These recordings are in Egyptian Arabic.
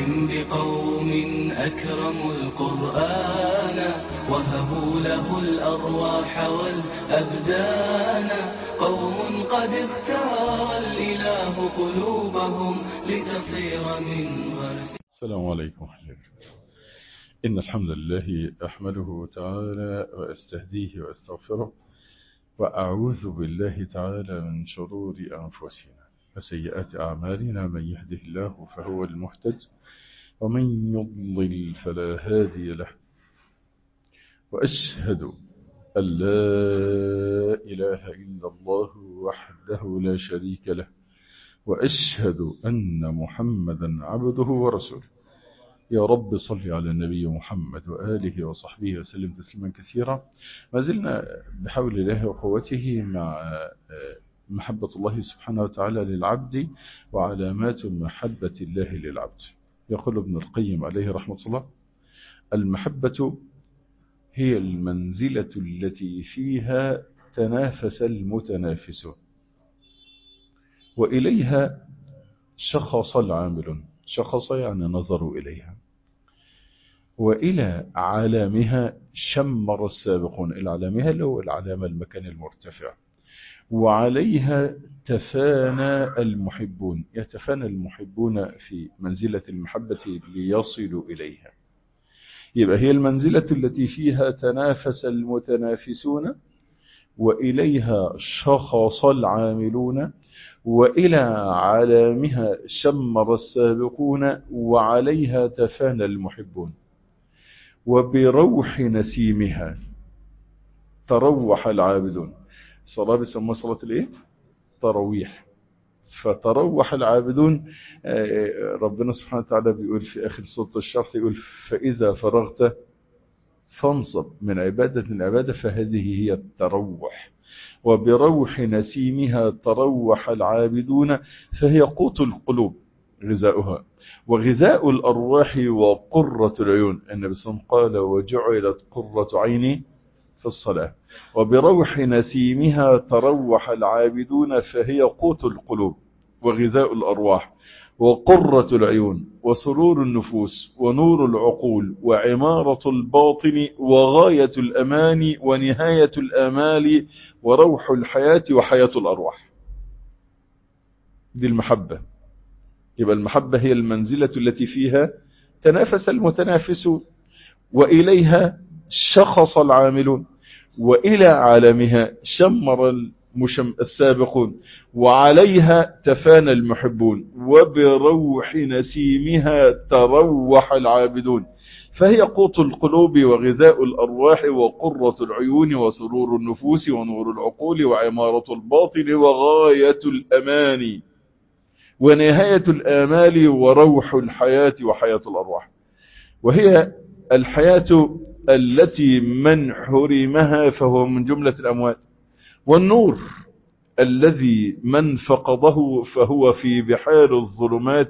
بقوم أكرموا القرآن وهبوا له الأرواح والأبدان قوم قد اختار الإله قلوبهم لتصير من غرس السلام عليكم ورحمة الله إن الحمد لله أحمده تعالى وأستهديه وأستغفره وأعوذ بالله تعالى من شرور أنفسنا وسيئات أعمالنا من يهده الله فهو المهتد ومن يضلل فلا هادي له وأشهد أن لا إله إلا الله وحده لا شريك له وأشهد أن محمدا عبده ورسوله يا رب صل على النبي محمد وآله وصحبه وسلم تسليما كثيرا ما زلنا بحول الله وقوته مع محبة الله سبحانه وتعالى للعبد وعلامات محبة الله للعبد يقول ابن القيم عليه رحمة الله المحبة هي المنزلة التي فيها تنافس المتنافسون وإليها شخص العاملون شخص يعني نظروا إليها وإلى علامها شمر السابقون العلامها اللي هو العلامة المكان المرتفع وعليها تفانى المحبون يتفانى المحبون في منزلة المحبة ليصلوا إليها يبقى هي المنزلة التي فيها تنافس المتنافسون وإليها شخص العاملون وإلى علامها شمر السابقون وعليها تفانى المحبون وبروح نسيمها تروح العابدون صلاة بيسموها صلاة الايه ترويح فتروح العابدون ربنا سبحانه وتعالى بيقول في آخر سورة الشرح يقول فإذا فرغت فانصب من عبادة العبادة فهذه هي التروح وبروح نسيمها تروح العابدون فهي قوت القلوب غذاؤها وغذاء الأرواح وقرة العيون النبي صلى الله عليه وسلم قال وجعلت قرة عيني في الصلاة وبروح نسيمها تروح العابدون فهي قوت القلوب وغذاء الأرواح وقرة العيون وسرور النفوس ونور العقول وعمارة الباطن وغاية الأمان ونهاية الآمال وروح الحياة وحياة الأرواح دي المحبة يبقى المحبة هي المنزلة التي فيها تنافس المتنافسون وإليها شخص العاملون وإلى عالمها شمر المشم السابقون وعليها تفانى المحبون وبروح نسيمها تروح العابدون فهي قوت القلوب وغذاء الأرواح وقرة العيون وسرور النفوس ونور العقول وعمارة الباطن وغاية الأمان ونهاية الآمال وروح الحياة وحياة الأرواح وهي الحياة التي من حرمها فهو من جملة الأموات والنور الذي من فقده فهو في بحار الظلمات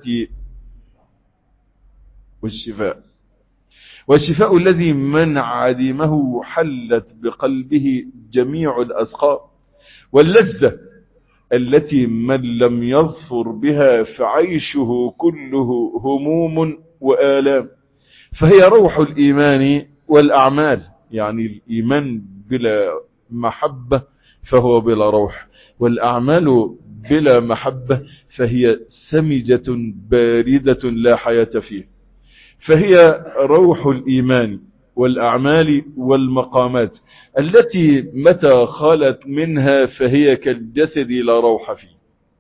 والشفاء والشفاء الذي من عدمه حلت بقلبه جميع الأسقاء واللذة التي من لم يظفر بها فعيشه كله هموم وآلام فهي روح الإيمان والأعمال يعني الإيمان بلا محبة فهو بلا روح والأعمال بلا محبة فهي سمجة باردة لا حياة فيه فهي روح الإيمان والأعمال والمقامات التي متى خلت منها فهي كالجسد لا روح فيه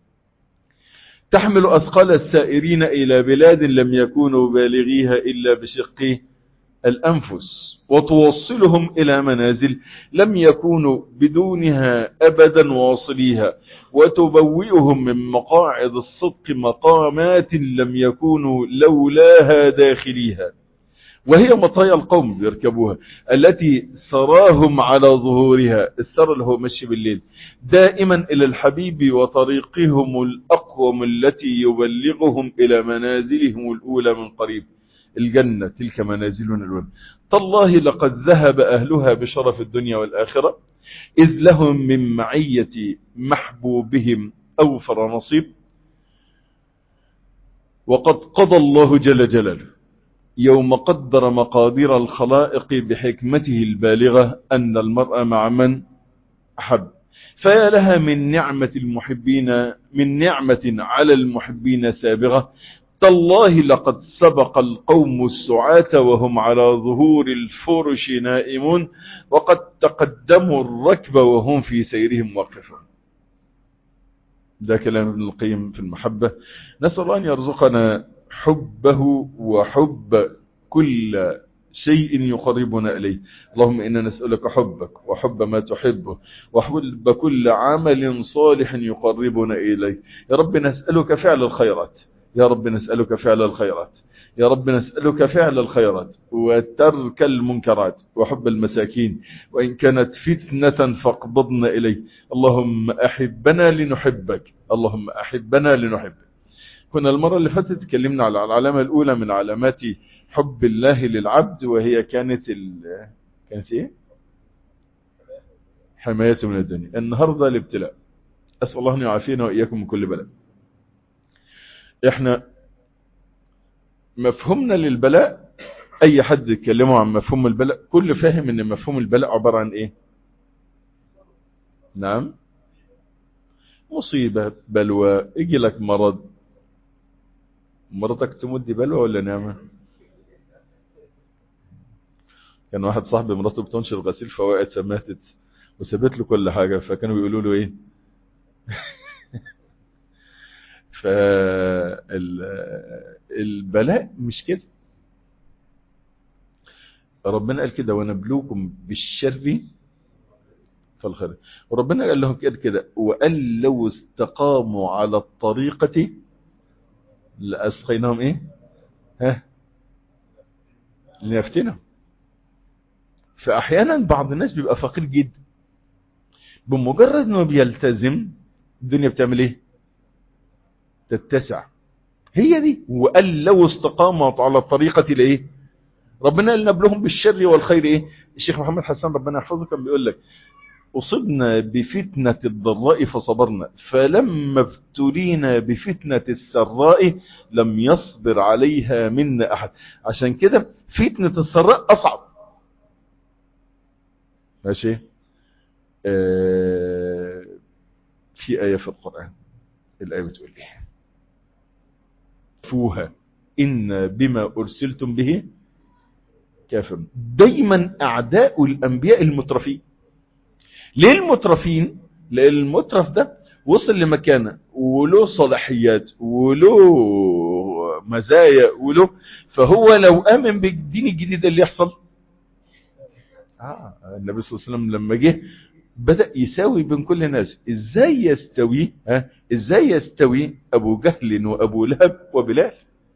تحمل أثقال السائرين إلى بلاد لم يكونوا بالغيها إلا بشق الأنفس وتوصلهم إلى منازل لم يكونوا بدونها أبدا واصليها وتبوئهم من مقاعد الصدق مقامات لم يكونوا لولاها داخليها وهي مطايا القوم يركبوها التي سراهم على ظهورها السر اللي هو مشي بالليل دائما إلى الحبيب وطريقهم الأقوم التي يبلغهم إلى منازلهم الأولى من قريب الجنة تلك منازلنا الأولى تالله لقد ذهب أهلها بشرف الدنيا والآخرة إذ لهم من معية محبوبهم أوفر نصيب وقد قضى الله جل جلاله يوم قدر مقادير الخلائق بحكمته البالغة أن المرأة مع من أحب فيا لها من نعمة المحبين من نعمة على المحبين سابغة تالله لقد سبق القوم السعاة وهم على ظهور الفرش نائمون وقد تقدموا الركب وهم في سيرهم واقفون ده كلام ابن القيم في المحبة نسأل الله أن يرزقنا حبه وحب كل شيء يقربنا إليه اللهم إنا نسألك حبك وحب ما تحبه وحب كل عمل صالح يقربنا إليه يا رب نسألك فعل الخيرات يا رب نسألك فعل الخيرات يا رب نسألك فعل الخيرات وترك المنكرات وحب المساكين وإن كانت فتنة فاقبضنا إليه اللهم أحبنا لنحبك اللهم أحبنا لنحبك كنا المرة اللي فاتت تكلمنا على العلامة الأولى من علامات حب الله للعبد وهي كانت ال... كانت ايه حمايته من الدنيا النهاردة الابتلاء أسأل الله أن يعافينا وإياكم من كل بلاء احنا مفهومنا للبلاء اي حد يتكلموا عن مفهوم البلاء كل فاهم ان مفهوم البلاء عبارة عن ايه نعم مصيبة بلوى يجي لك مرض مرضك تموت دي بلوى ولا نعمة كان واحد صاحبي مراته بتنشر غسيل فوقعت سماتت وسابت له كل حاجة فكانوا بيقولوا له ايه فالبلاء مش كده ربنا قال كده ونبلوكم بالشر فالخير وربنا قال لهم كده كده وقال لو استقاموا على الطريقة لأسقيناهم ايه ها لنفتنهم فأحيانا بعض الناس بيبقى فقير جدا بمجرد انه بيلتزم الدنيا بتعمل ايه تتسع هي دي وقال لو استقامت على الطريقة لايه ربنا قال نبلهم بالشر والخير ايه الشيخ محمد حسان ربنا يحفظه كان بيقول لك أصبنا بفتنة الضراء فصبرنا فلما ابتلينا بفتنة السراء لم يصبر عليها منا أحد عشان كده فتنة السراء أصعب ماشي آه في آية في القرآن الآية بتقول إيه فوها إن بما أرسلتم به كافر دايما أعداء الأنبياء المترفين ليه المترفين لأن المترف ده وصل لمكانه وله صلاحيات وله مزايا وله فهو لو آمن بالدين الجديد اللي يحصل آه النبي صلى الله عليه وسلم لما جه بدأ يساوي بين كل الناس ازاي يستوي ها ازاي يستوي ابو جهل وابو لهب وبلال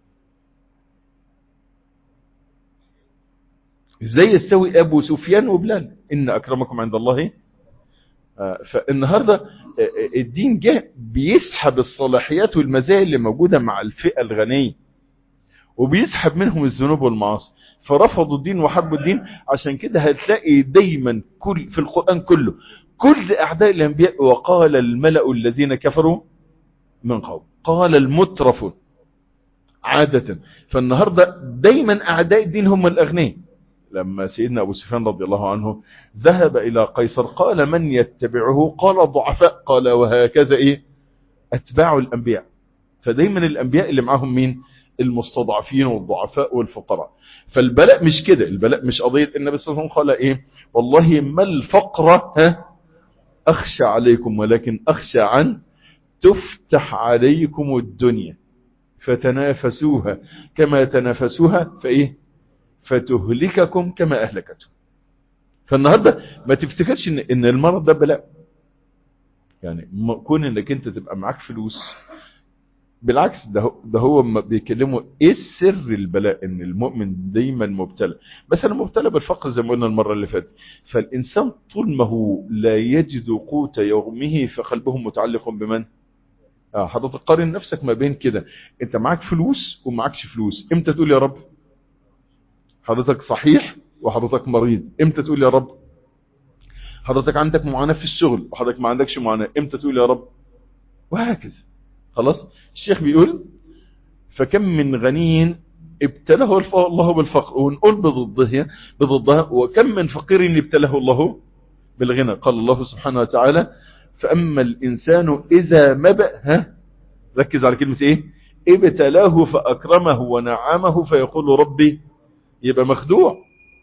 ازاي يستوي ابو سفيان وبلال ان اكرمكم عند الله آه فالنهاردة الدين جه بيسحب الصلاحيات والمزايا اللي موجودة مع الفئة الغنية وبيسحب منهم الذنوب والمعاصي فرفضوا الدين وحبوا الدين عشان كده هتلاقي دايما كل في القرآن كله كل أعداء الأنبياء وقال الملأ الذين كفروا من قوم قال المترفون عادة فالنهاردة دايما أعداء الدين هم الأغنياء لما سيدنا أبو سفيان رضي الله عنه ذهب إلى قيصر قال من يتبعه قال ضعفاء قال وهكذا إيه أتباع الأنبياء فدايما الأنبياء اللي معهم مين المستضعفين والضعفاء والفقراء فالبلاء مش كده البلاء مش قضية النبي صلى الله عليه وسلم قال ايه والله ما الفقر ها اخشى عليكم ولكن اخشى عن تفتح عليكم الدنيا فتنافسوها كما تنافسوها فايه فتهلككم كما اهلكتهم فالنهاردة ما تفتكرش ان, إن المرض ده بلاء يعني كون انك انت تبقى معاك فلوس بالعكس ده هو, ده هو بيكلموا ايه سر البلاء ان المؤمن دايما مبتلى مثلا مبتلى بالفقر زي ما قلنا المره اللي فاتت فالانسان طول ما هو لا يجد قوت يومه فقلبه متعلق بمن اه حضرتك قارن نفسك ما بين كده انت معاك فلوس ومعكش فلوس امتى تقول يا رب حضرتك صحيح وحضرتك مريض امتى تقول يا رب حضرتك عندك معاناه في الشغل وحضرتك ما عندكش معاناه امتى تقول يا رب وهكذا خلاص الشيخ بيقول فكم من غني ابتلاه الله بالفقر ونقول بضدها بضدها وكم من فقير ابتلاه الله بالغنى قال الله سبحانه وتعالى فأما الإنسان إذا مبأ ها ركز على كلمة إيه ابتلاه فأكرمه ونعمه فيقول ربي يبقى مخدوع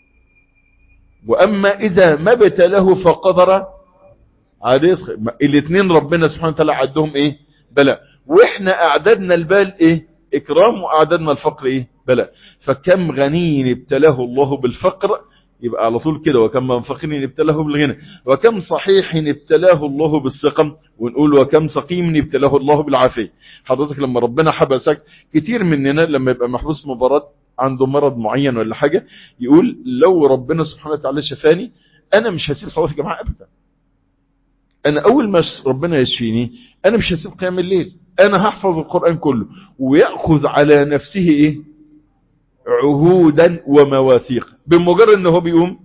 وأما إذا ما ابتلاه فقدر عليه الاثنين ربنا سبحانه وتعالى عدهم إيه بلاء وإحنا أعددنا البال إيه إكرام وأعددنا الفقر إيه بلاء فكم غني ابتلاه الله بالفقر يبقى على طول كده وكم من فقير ابتلاه بالغنى وكم صحيح ابتلاه الله بالسقم ونقول وكم سقيم ابتلاه الله بالعافية حضرتك لما ربنا حبسك كتير مننا لما يبقى محبوس مباراة عنده مرض معين ولا حاجة يقول لو ربنا سبحانه وتعالى شفاني انا مش هسيب صلاة الجماعة ابدا انا اول ما ربنا يشفيني انا مش هسيب قيام الليل انا هحفظ القرآن كله ويأخذ على نفسه ايه عهودا ومواثيق بمجرد ان هو بيقوم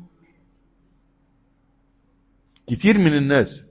كتير من الناس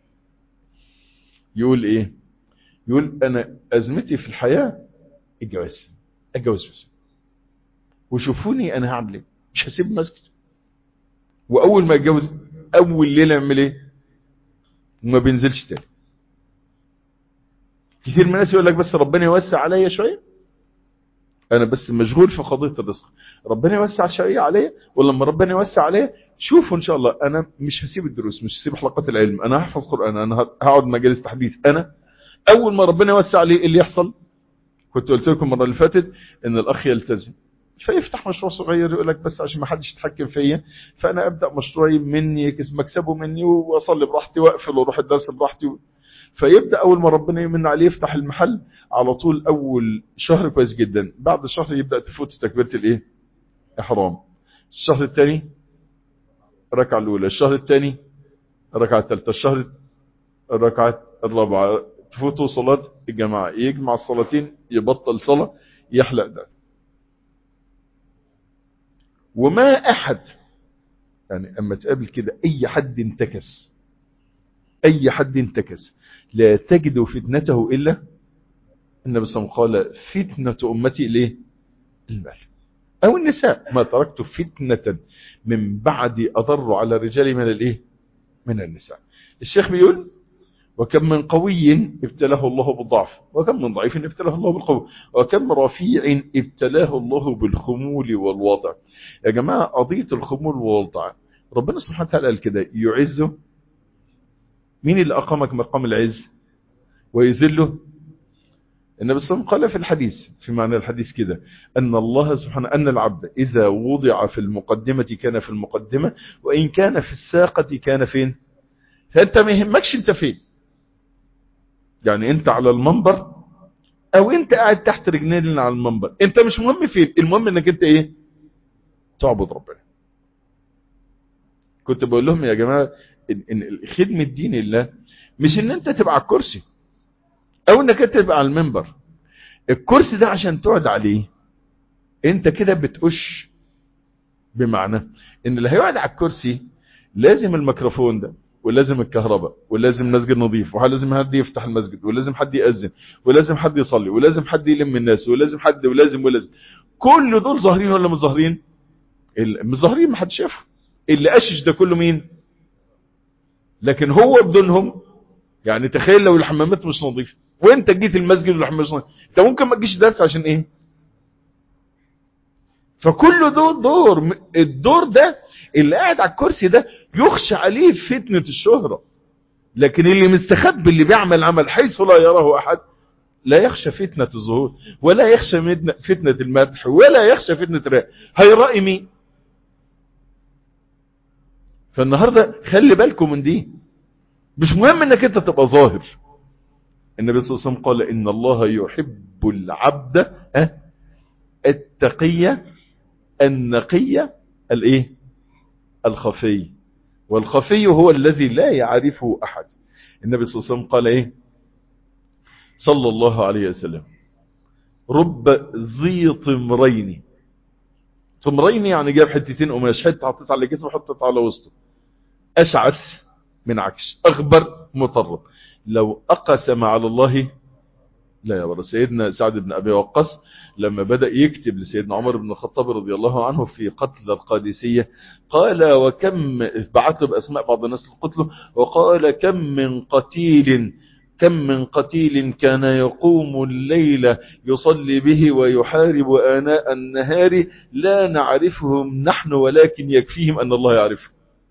يقول ايه يقول انا ازمتي في الحياة الجواز الجواز بس وشوفوني انا هعمل ايه مش هسيب مسجد واول ما اتجوز اول ليله اعمل ايه وما بينزلش تاني كتير من الناس يقول لك بس ربنا يوسع عليا شويه انا بس مشغول في قضيه الرزق ربنا يوسع شويه عليا ولما ربنا يوسع عليا شوفوا ان شاء الله انا مش هسيب الدروس مش هسيب حلقات العلم انا هحفظ قران انا هقعد مجالس تحديث انا اول ما ربنا يوسع عليه اللي يحصل كنت قلت لكم المره اللي فاتت ان الاخ يلتزم فيفتح مشروع صغير يقول لك بس عشان ما حدش يتحكم فيا فانا ابدا مشروعي مني مكسبه مني واصلي براحتي واقفل واروح الدرس براحتي فيبدا اول ما ربنا يمن عليه يفتح المحل على طول اول شهر كويس جدا بعد شهر يبدا تفوت تكبيره الايه احرام الشهر الثاني الركعه الاولى الشهر الثاني الركعه الثالثه الشهر الركعه الرابعه تفوتوا صلاه الجماعه يجمع الصلاتين يبطل صلاه يحلق ده وما احد يعني اما تقابل كده اي حد انتكس اي حد انتكس لا تجد فتنته الا النبي صلى الله عليه وسلم قال فتنة امتي ليه المال او النساء ما تركت فتنة من بعد اضر على الرجال من الايه من النساء الشيخ بيقول وكم من قوي ابتلاه الله بالضعف وكم من ضعيف ابتلاه الله بالقوة وكم رفيع ابتلاه الله بالخمول والوضع يا جماعة قضية الخمول والوضع ربنا سبحانه وتعالى قال كده يعزه مين اللي أقامك مقام العز ويذله النبي صلى الله عليه وسلم قال في الحديث في معنى الحديث كده أن الله سبحانه أن العبد إذا وضع في المقدمة كان في المقدمة وإن كان في الساقة كان فين فأنت ما يهمكش أنت فين يعني أنت على المنبر أو أنت قاعد تحت رجلين على المنبر أنت مش مهم فين المهم أنك أنت إيه تعبد ربنا كنت بقول لهم يا جماعة إن, إن خدمة دين الله مش ان انت تبقى على الكرسي او انك انت تبقى على المنبر الكرسي ده عشان تقعد عليه انت كده بتقش بمعنى ان اللي هيقعد على الكرسي لازم الميكروفون ده ولازم الكهرباء ولازم مسجد نظيف ولازم حد يفتح المسجد ولازم حد يأذن ولازم حد يصلي ولازم حد يلم الناس ولازم حد ولازم ولازم كل دول ظاهرين ولا مش ظاهرين مش ظاهرين ما حد شافه اللي قشش ده كله مين لكن هو بدونهم يعني تخيل لو الحمامات مش نظيفه وانت جيت المسجد والحمامات مش نظيفه انت ممكن ما تجيش درس عشان ايه فكل دور دور الدور ده اللي قاعد على الكرسي ده يخشى عليه فتنة الشهرة لكن اللي مستخبي اللي بيعمل عمل حيث لا يراه احد لا يخشى فتنة الظهور ولا يخشى فتنة المدح ولا يخشى فتنة الرأي هيرأي مين فالنهاردة خلي بالكم من دي مش مهم انك انت تبقى ظاهر النبي صلى الله عليه وسلم قال ان الله يحب العبد التقية النقية الايه الخفي والخفي هو الذي لا يعرفه احد النبي صلى الله عليه وسلم قال ايه صلى الله عليه وسلم رب ذي طمرين طمرين يعني جاب حتتين قماش حته حطيت على كتفه وحطيت على وسطه اشعث من عكش اغبر مطرب لو اقسم على الله لا يا برا سيدنا سعد بن أبي وقاص لما بدأ يكتب لسيدنا عمر بن الخطاب رضي الله عنه في قتل القادسية قال وكم بعث له بأسماء بعض الناس قتله وقال كم من قتيل كم من قتيل كان يقوم الليل يصلي به ويحارب آناء النهار لا نعرفهم نحن ولكن يكفيهم أن الله يعرفهم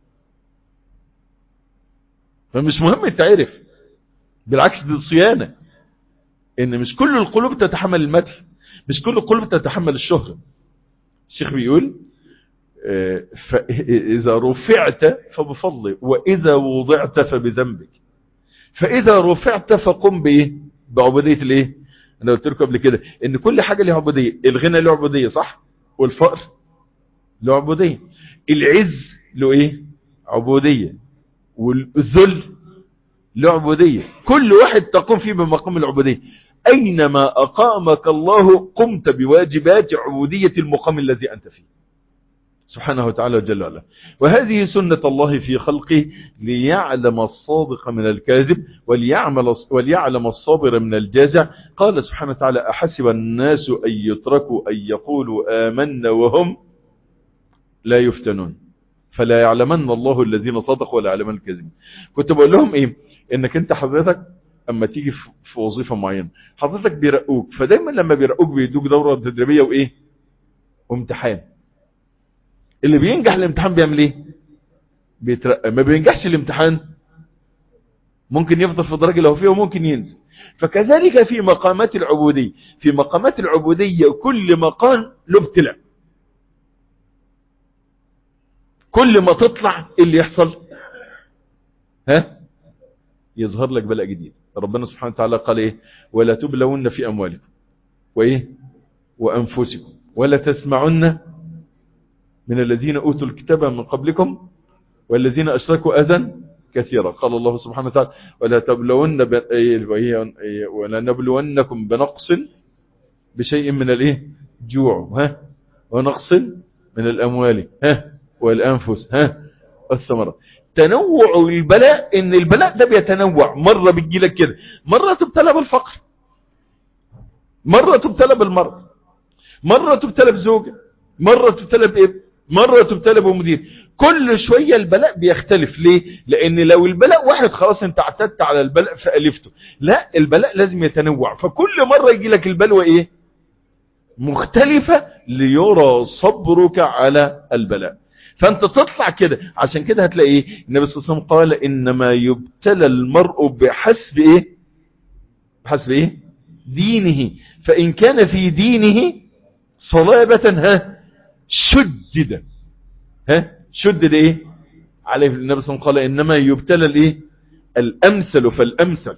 فمش مهم تعرف بالعكس دي صيانة ان مش كل القلوب تتحمل المدح مش كل القلوب تتحمل الشهرة الشيخ بيقول فإذا رفعت فبفضله وإذا وضعت فبذنبك فإذا رفعت فقم بإيه بعبودية الإيه أنا قلت لكم قبل كده إن كل حاجة لها عبودية الغنى له عبودية صح والفقر له عبودية العز له إيه عبودية والذل له عبودية كل واحد تقوم فيه بمقام العبودية أينما أقامك الله قمت بواجبات عبودية المقام الذي أنت فيه سبحانه وتعالى جل وعلا وهذه سنة الله في خلقه ليعلم الصادق من الكاذب وليعمل وليعلم الصابر من الجازع قال سبحانه وتعالى أحسب الناس أن يتركوا أن يقولوا آمنا وهم لا يفتنون فلا يعلمن الله الذين صدقوا ولا يعلمن الكاذبين كنت بقول لهم ايه انك انت حضرتك اما تيجي في وظيفة معينة حضرتك بيرقوك فدايما لما بيرقوك بيدوك دورة تدريبية وايه وامتحان اللي بينجح الامتحان بيعمل ايه بيترقى ما بينجحش الامتحان ممكن يفضل في الدرجة لو فيه وممكن ينزل فكذلك في مقامات العبودية في مقامات العبودية كل مقام له ابتلاء كل ما تطلع اللي يحصل ها يظهر لك بلاء جديد ربنا سبحانه وتعالى قال ايه ولا تبلون في اموالكم وايه وانفسكم ولا تسمعن من الذين اوتوا الكتاب من قبلكم والذين اشركوا اذى كثيرا قال الله سبحانه وتعالى ولا تبلون ب... ولا نبلونكم بنقص بشيء من الايه جوع ها ونقص من الاموال ها والأنفس ها الثمرة تنوع البلاء ان البلاء ده بيتنوع مرة بتجيلك كده مرة تبتلى بالفقر مرة تبتلى بالمرض مرة تبتلى بزوجة مرة تبتلى بابن مرة تبتلى بمدير كل شوية البلاء بيختلف ليه لان لو البلاء واحد خلاص انت اعتدت على البلاء فألفته لا البلاء لازم يتنوع فكل مرة يجي لك البلوى ايه مختلفة ليرى صبرك على البلاء فانت تطلع كده عشان كده هتلاقي ايه النبي صلى الله عليه وسلم قال انما يبتلى المرء بحسب ايه بحسب ايه دينه فان كان في دينه صلابة ها شدد ها شدد ايه عليه النبي صلى الله عليه وسلم قال انما يبتلى الايه الامثل فالامثل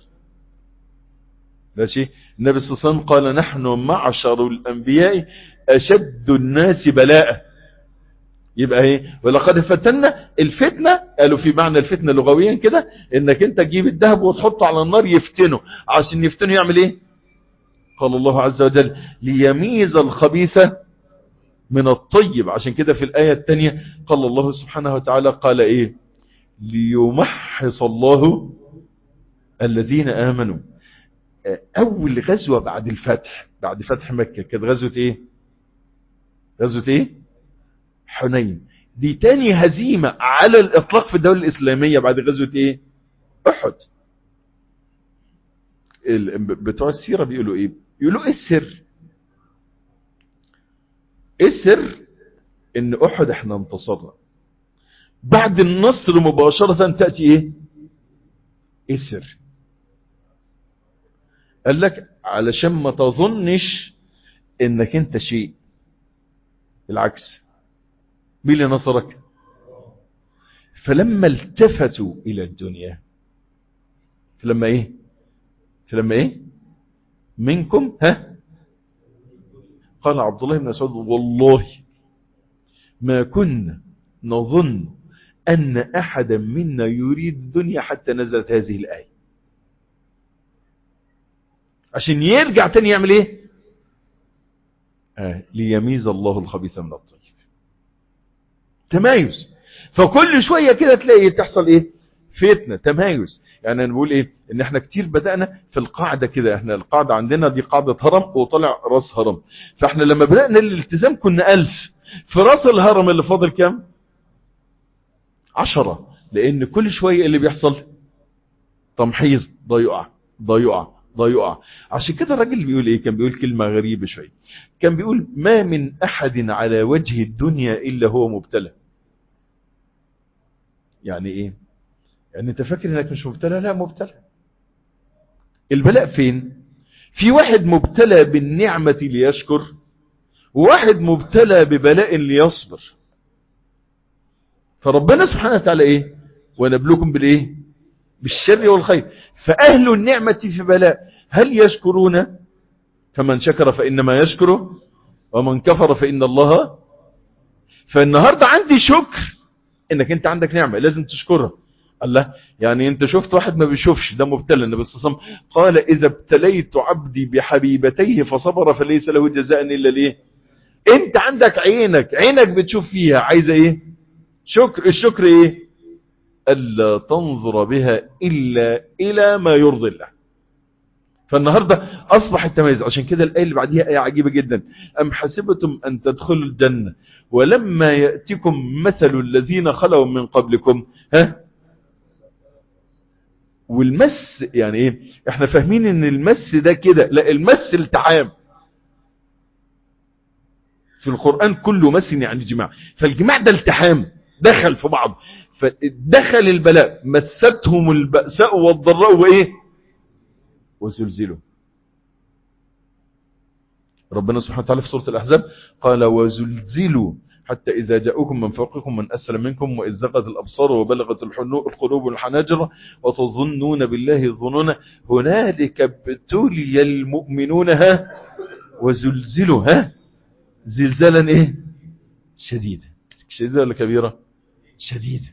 ماشي النبي صلى الله عليه وسلم قال نحن معشر الانبياء اشد الناس بلاء يبقى ايه ولقد فتنا الفتنة قالوا في معنى الفتنة لغويا كده انك انت تجيب الذهب وتحطه على النار يفتنه عشان يفتنه يعمل ايه قال الله عز وجل ليميز الخبيث من الطيب عشان كده في الآية الثانية قال الله سبحانه وتعالى قال ايه ليمحص الله الذين آمنوا اول غزوة بعد الفتح بعد فتح مكة كانت غزوة ايه غزوة ايه حنين دي تاني هزيمة على الاطلاق في الدولة الاسلامية بعد غزوة ايه احد بتوع السيرة بيقولوا ايه يقولوا ايه السر ايه السر ان احد احنا انتصرنا بعد النصر مباشرة تأتي ايه ايه السر قال لك علشان ما تظنش انك انت شيء بالعكس مين اللي نصرك فلما التفتوا الى الدنيا فلما ايه فلما ايه منكم ها قال عبد الله بن مسعود والله ما كنا نظن ان احدا منا يريد الدنيا حتى نزلت هذه الايه عشان يرجع تاني يعمل ايه آه ليميز الله الخبيث من الطيب تمايز فكل شوية كده تلاقي تحصل ايه فتنة تمايز يعني انا بقول ايه ان احنا كتير بدأنا في القاعدة كده احنا القاعدة عندنا دي قاعدة هرم وطلع راس هرم فاحنا لما بدأنا الالتزام كنا ألف في راس الهرم اللي فاضل كام عشرة لان كل شوية اللي بيحصل تمحيص ده يقع ده يقع ده يقع عشان كده الراجل بيقول ايه كان بيقول كلمة غريبة شوية كان بيقول ما من احد على وجه الدنيا الا هو مبتلى يعني ايه يعني انت فاكر انك مش مبتلى لا مبتلى البلاء فين في واحد مبتلى بالنعمة ليشكر وواحد مبتلى ببلاء ليصبر فربنا سبحانه وتعالى ايه ونبلوكم بالايه بالشر والخير فأهل النعمة في بلاء هل يشكرون فمن شكر فإنما يشكره ومن كفر فإن الله فالنهاردة عندي شكر انك انت عندك نعمة لازم تشكرها الله يعني انت شفت واحد ما بيشوفش ده مبتلى النبي صلى الله عليه وسلم قال اذا ابتليت عبدي بحبيبتيه فصبر فليس له جزاء الا ليه انت عندك عينك عينك بتشوف فيها عايزه ايه شكر الشكر ايه الا تنظر بها الا الى ما يرضي الله فالنهاردة أصبح التميز عشان كده الآية اللي بعديها آية عجيبة جدا أم حسبتم أن تدخلوا الجنة ولما يأتكم مثل الذين خلوا من قبلكم ها والمس يعني ايه احنا فاهمين ان المس ده كده لا المس التحام في القرآن كله مس يعني جماع فالجماع ده التحام دخل في بعض فدخل البلاء مستهم البأساء والضراء وايه وزلزلوا ربنا سبحانه وتعالى في سورة الأحزاب قال وزلزلوا حتى إذا جاءوكم من فوقكم من أسفل منكم وإذ زغت الأبصار وبلغت القلوب والحناجر وتظنون بالله الظنون هنالك ابتلي المؤمنون ها وزلزلوا ها زلزالا إيه شديدا شديدة ولا كبيرة شديدة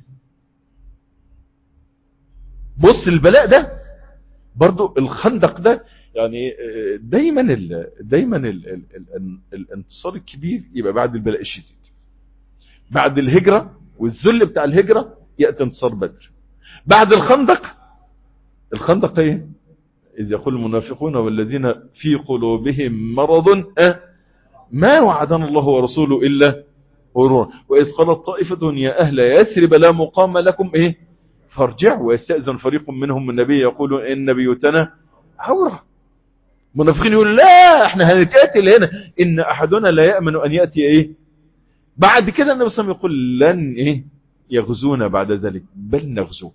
بص البلاء ده برضو الخندق ده يعني دايما ال دايما ال ال ال الانتصار الكبير يبقى بعد البلاء الشديد بعد الهجرة والذل بتاع الهجرة يأتي انتصار بدر بعد الخندق الخندق ايه إذ يقول المنافقون والذين في قلوبهم مرض أه ما وعدنا الله ورسوله إلا غرورا وإذ قالت طائفة يا أهل يثرب لا مقام لكم إيه فارجعوا ويستأذن فريق منهم النبي يقول إن بيوتنا عورة منافقين يقول لا احنا هنتقاتل هنا إن أحدنا لا يأمن أن يأتي إيه بعد كده النبي صلى الله عليه وسلم يقول لن إيه يغزونا بعد ذلك بل نغزو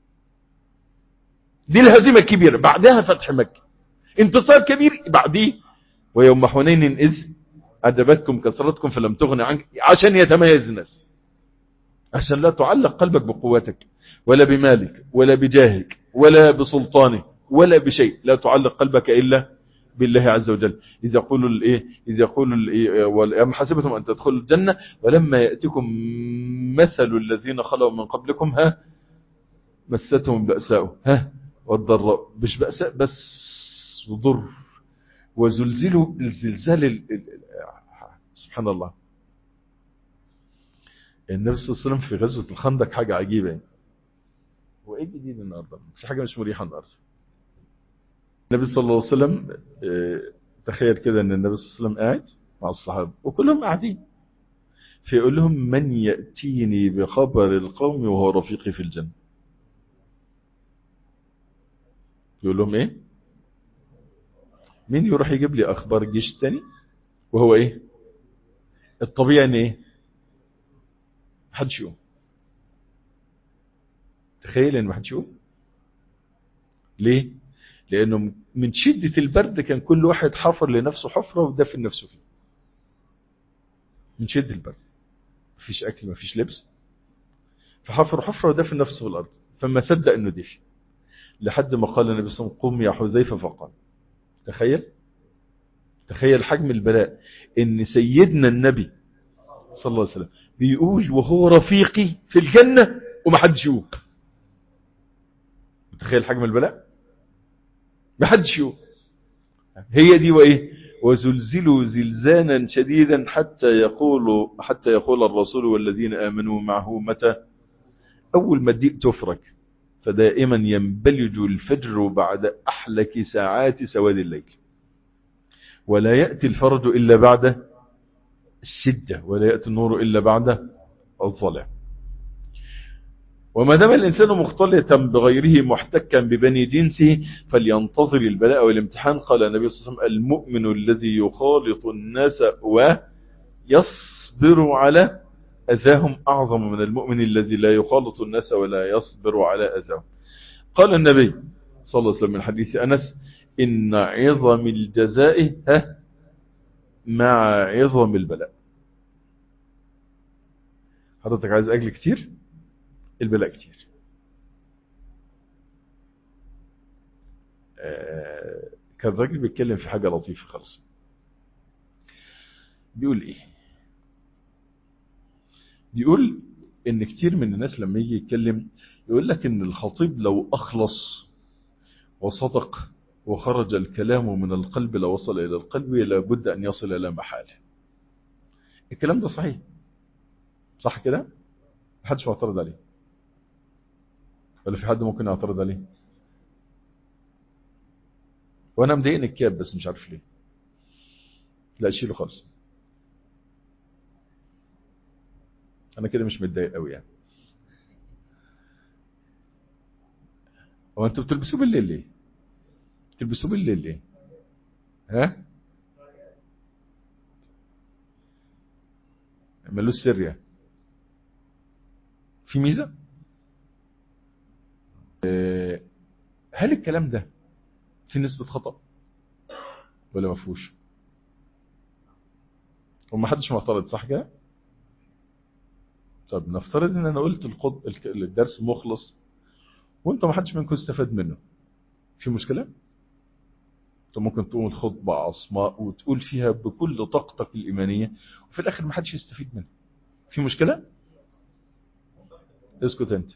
دي الهزيمة الكبيرة بعدها فتح مكة انتصار كبير بعديه ويوم حنين إذ أدبتكم كثرتكم فلم تغن عنك عشان يتميز الناس عشان لا تعلق قلبك بقوتك ولا بمالك ولا بجاهك ولا بسلطانك ولا بشيء لا تعلق قلبك إلا بالله عز وجل إذ يقول الإيه إذ يقول الإيه أم حسبتم أن تدخلوا الجنة ولما يأتكم مثل الذين خلوا من قبلكم ها مستهم البأساء ها والضراء مش بأساء بس ضر وزلزلوا الزلزال ال... ال... سبحان الله النبي صلى الله عليه وسلم في غزوة الخندق حاجة عجيبة يعني. هو ايه جديد النهاردة مش حاجة مش مريحة النهاردة النبي صلى الله عليه وسلم اه تخيل كده ان النبي صلى الله عليه وسلم قاعد مع الصحابة وكلهم قاعدين فيقول لهم من يأتيني بخبر القوم وهو رفيقي في الجنة يقول لهم ايه مين يروح يجيب لي اخبار الجيش الثاني وهو ايه الطبيعي ان ايه محدش يقوم تخيل ان محدش يقوم ليه لانه من شدة البرد كان كل واحد حفر لنفسه حفرة ودفن نفسه فيه من شدة البرد مفيش اكل مفيش لبس فحفر حفرة ودفن نفسه في الارض فما صدق انه دفن لحد ما قال النبي صلى الله عليه وسلم قم يا حذيفة فقال تخيل تخيل حجم البلاء ان سيدنا النبي صلى الله عليه وسلم بيقول وهو رفيقي في الجنة ومحدش يقوم تخيل حجم البلاء محدش يقوم هي دي وايه وزلزلوا زلزانا شديدا حتى يقول حتى يقول الرسول والذين آمنوا معه متى أول ما الديق تفرج فدائما ينبلج الفجر بعد أحلك ساعات سواد الليل ولا يأتي الفرج إلا بعد الشدة ولا يأتي النور إلا بعد الظلام وما دام الإنسان مختلطا بغيره محتكا ببني جنسه فلينتظر البلاء والامتحان قال النبي صلى الله عليه وسلم المؤمن الذي يخالط الناس ويصبر على أذاهم أعظم من المؤمن الذي لا يخالط الناس ولا يصبر على أذاهم قال النبي صلى الله عليه وسلم من حديث أنس إن عظم الجزاء ها مع عظم البلاء حضرتك عايز أجل كتير البلاء كتير آه كان راجل بيتكلم في حاجة لطيفة خالص بيقول ايه بيقول ان كتير من الناس لما يجي يتكلم يقول لك ان الخطيب لو اخلص وصدق وخرج الكلام من القلب لو وصل الى القلب لابد ان يصل الى محاله الكلام ده صحيح صح كده محدش معترض عليه ولا في حد ممكن يعترض عليه وانا مضايقني الكاب بس مش عارف ليه لا شيله خالص انا كده مش متضايق قوي يعني هو انتوا بتلبسوه بالليل ليه بتلبسوه بالليل ليه ها ملوش سر يعني في ميزه هل الكلام ده في نسبة خطأ ولا ما فيهوش وما حدش معترض صح كده طب نفترض ان انا قلت القد... الدرس مخلص وانت ما حدش منكم استفاد منه في مشكلة انت ممكن تقوم الخطبة عصماء وتقول فيها بكل طاقتك الإيمانية وفي الآخر ما حدش يستفيد منها في مشكلة اسكت انت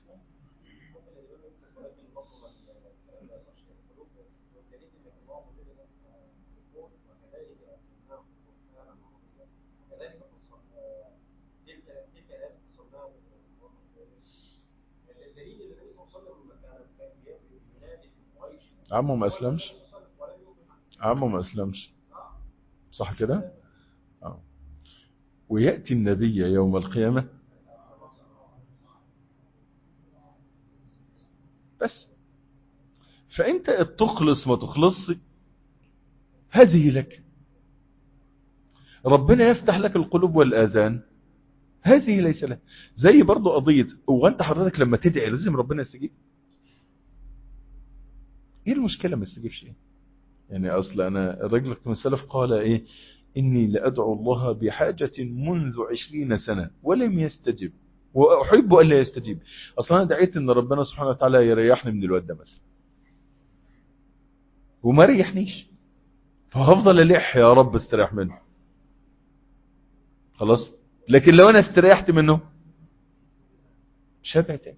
عمه ما اسلمش عمه ما اسلمش صح كده آه. ويأتي النبي يوم القيامة بس فانت تخلص ما تخلص هذه لك ربنا يفتح لك القلوب والآذان هذه ليس لها زي برضو قضية هو انت حضرتك لما تدعي لازم ربنا يستجيب ايه المشكلة ما يستجيبش ايه يعني اصل انا الرجل من السلف قال ايه اني لادعو الله بحاجة منذ عشرين سنة ولم يستجب واحب ان لا يستجيب اصلا انا دعيت ان ربنا سبحانه وتعالى يريحني من الواد ده مثلا وما ريحنيش فهفضل الح يا رب استريح منه خلاص لكن لو انا استريحت منه مش هدعي تاني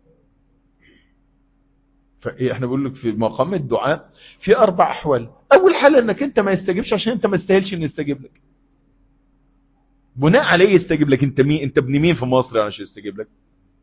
فاحنا بقول لك في مقام الدعاء في اربع احوال اول حاله انك انت ما يستجيبش عشان انت ما استاهلش ان يستجيب لك بناء عليه يستجيب لك انت مين انت ابن مين في مصر عشان يستجيب لك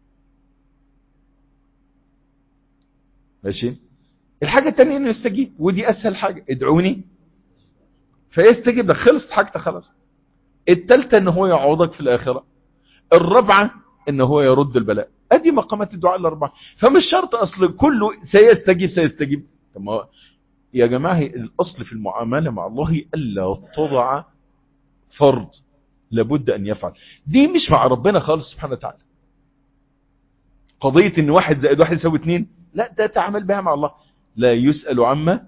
ماشي الحاجه الثانيه انه يستجيب ودي اسهل حاجه ادعوني فيستجيب لك خلصت حاجتك خلاص الثالثه ان هو يعوضك في الاخره الرابعه ان هو يرد البلاء ادي مقامات الدعاء الاربعه فمش شرط اصل كله سيستجيب سيستجيب طب ما يا جماعه الاصل في المعامله مع الله الا تضع فرض لابد ان يفعل دي مش مع ربنا خالص سبحانه وتعالى قضيه ان واحد زائد واحد يساوي اثنين لا ده تعمل بها مع الله لا يسال عما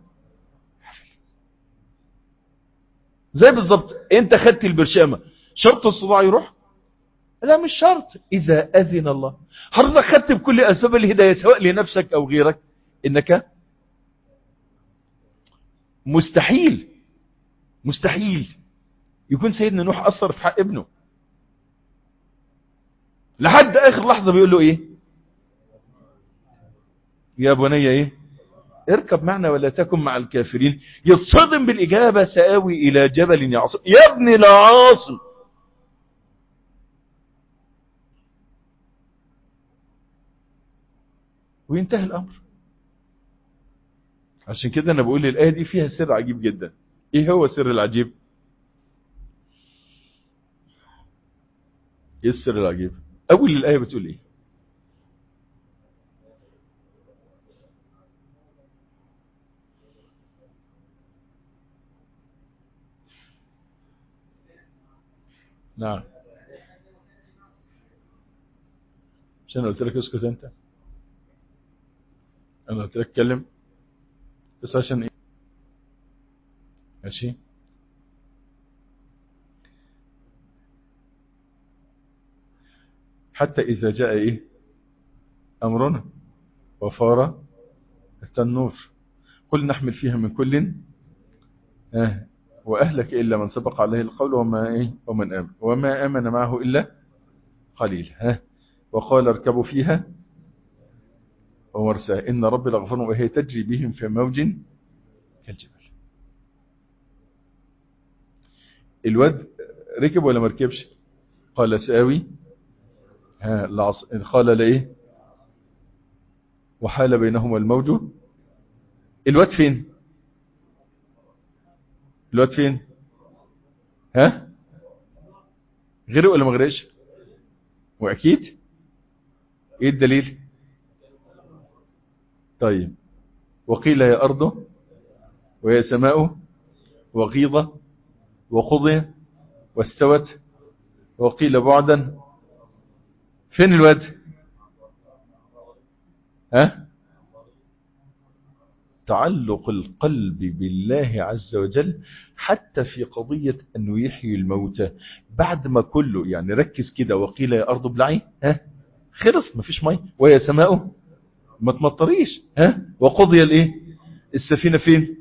زي بالظبط انت خدت البرشامه شرط الصداع يروح لا مش شرط إذا أذن الله حضرتك خدت بكل أسباب الهداية سواء لنفسك أو غيرك إنك مستحيل مستحيل يكون سيدنا نوح أثر في حق ابنه لحد آخر لحظة بيقول له إيه يا بني إيه اركب معنا ولا تكن مع الكافرين يتصدم بالإجابة سآوي إلى جبل يعصم يا ابني لا عاصم وينتهي الأمر عشان كده انا بقول الآية دي فيها سر عجيب جدا ايه هو سر العجيب ايه السر العجيب اول الآية بتقول ايه نعم مش انا قلت لك اسكت انت انا قلت لك اتكلم بس عشان ايه ماشي حتى اذا جاء ايه امرنا وفار التنور قل نحمل فيها من كل آه واهلك الا من سبق عليه القول وما ايه ومن امن وما امن معه الا قليل ها وقال اركبوا فيها ومرساها إن ربي لغفر وهي تجري بهم في موج كالجبل الواد ركب ولا مركبش قال ساوي ها العص... قال لإيه وحال بينهما الموج الواد فين الواد فين ها غرق ولا ما غرقش واكيد ايه الدليل طيب وقيل يا أرض ويا سماء وغيضة وقضي واستوت وقيل بعدا فين الواد ها تعلق القلب بالله عز وجل حتى في قضية أنه يحيي الموتى بعد ما كله يعني ركز كده وقيل يا أرض بلعي ها خلص مفيش مي ويا سماء ما تمطريش ها وقضي الايه السفينة فين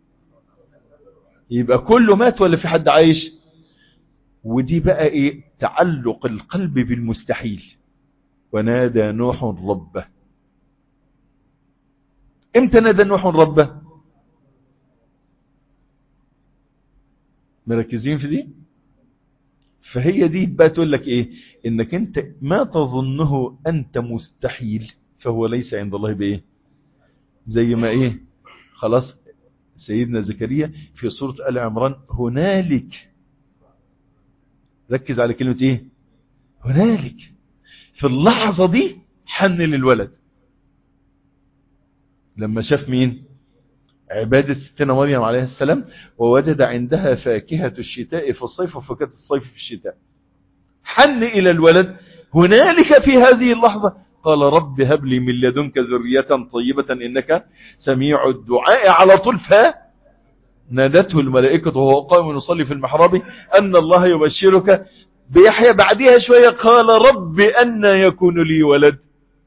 يبقى كله مات ولا في حد عايش ودي بقى ايه تعلق القلب بالمستحيل ونادى نوح ربه امتى نادى نوح ربه مركزين في دي فهي دي بقى تقول لك ايه انك انت ما تظنه انت مستحيل فهو ليس عند الله بايه زي ما ايه خلاص سيدنا زكريا في سورة آل عمران هنالك ركز على كلمة ايه هنالك في اللحظة دي حن للولد لما شاف مين عبادة ستنا مريم عليه السلام ووجد عندها فاكهة الشتاء في الصيف وفاكهة الصيف في الشتاء حن إلى الولد هنالك في هذه اللحظة قال رب هب لي من لدنك ذرية طيبة إنك سميع الدعاء على طول فا نادته الملائكة وهو قائم يصلي في المحراب أن الله يبشرك بيحيى بعدها شوية قال رب أن يكون لي ولد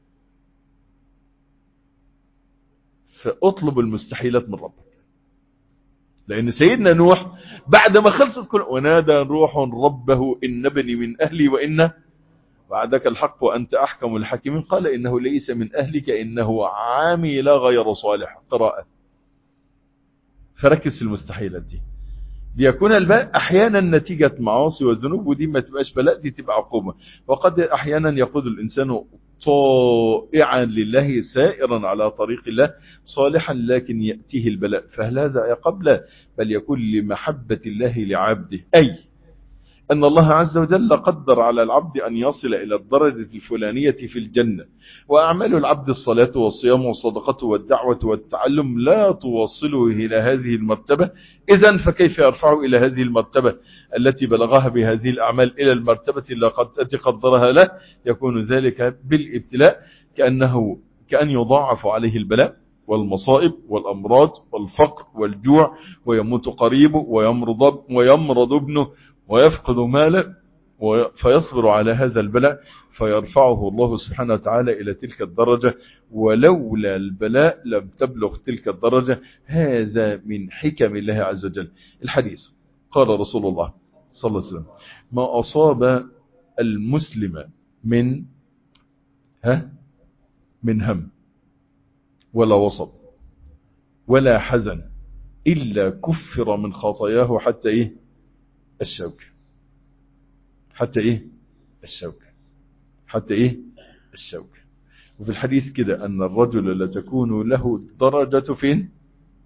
فاطلب المستحيلات من ربك لأن سيدنا نوح بعد ما خلصت كل ونادى روح ربه إن ابني من أهلي وإن وعدك الحق وأنت أحكم الحكيمين قال إنه ليس من أهلك إنه عامل غير صالح قراءة فركز في المستحيلات دي ليكون البلاء أحيانا نتيجة معاصي والذنوب ودي ما تبقاش بلاء دي تبقى عقوبة وقد أحيانا يقود الإنسان طائعا لله سائرا على طريق الله صالحا لكن يأتيه البلاء فهل هذا قبل بل يكون لمحبة الله لعبده أي أن الله عز وجل قدر على العبد أن يصل إلى الدرجة الفلانية في الجنة وأعمال العبد الصلاة والصيام والصدقة والدعوة والتعلم لا توصله إلى هذه المرتبة إذا فكيف يرفعه إلى هذه المرتبة التي بلغها بهذه الأعمال إلى المرتبة التي قدرها له يكون ذلك بالابتلاء كأنه كأن يضاعف عليه البلاء والمصائب والأمراض والفقر والجوع ويموت قريبه ويمرض, ويمرض ابنه ويفقد ماله فيصبر على هذا البلاء فيرفعه الله سبحانه وتعالى إلى تلك الدرجة ولولا البلاء لم تبلغ تلك الدرجة هذا من حكم الله عز وجل الحديث قال رسول الله صلى الله عليه وسلم ما أصاب المسلم من ها من هم ولا وصب ولا حزن إلا كفر من خطاياه حتى إيه الشوك حتى إيه الشوك حتى إيه الشوك وفي الحديث كده أن الرجل لا تكون له درجة فين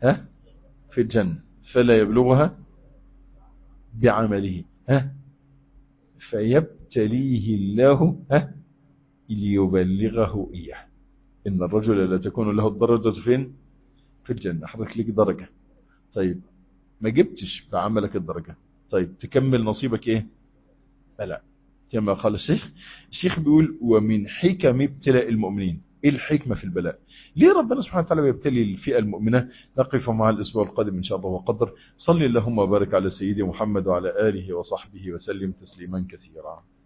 ها في الجنة فلا يبلغها بعمله ها فيبتليه الله ها ليبلغه إياه إن الرجل لا تكون له الدرجة فين في الجنة حضرتك لك درجة طيب ما جبتش بعملك الدرجة طيب تكمل نصيبك ايه لا كما قال الشيخ الشيخ بيقول ومن حكم ابتلاء المؤمنين ايه الحكمة في البلاء ليه ربنا سبحانه وتعالى بيبتلي الفئة المؤمنة نقف مع الاسبوع القادم ان شاء الله وقدر صلي اللهم وبارك على سيدي محمد وعلى آله وصحبه وسلم تسليما كثيرا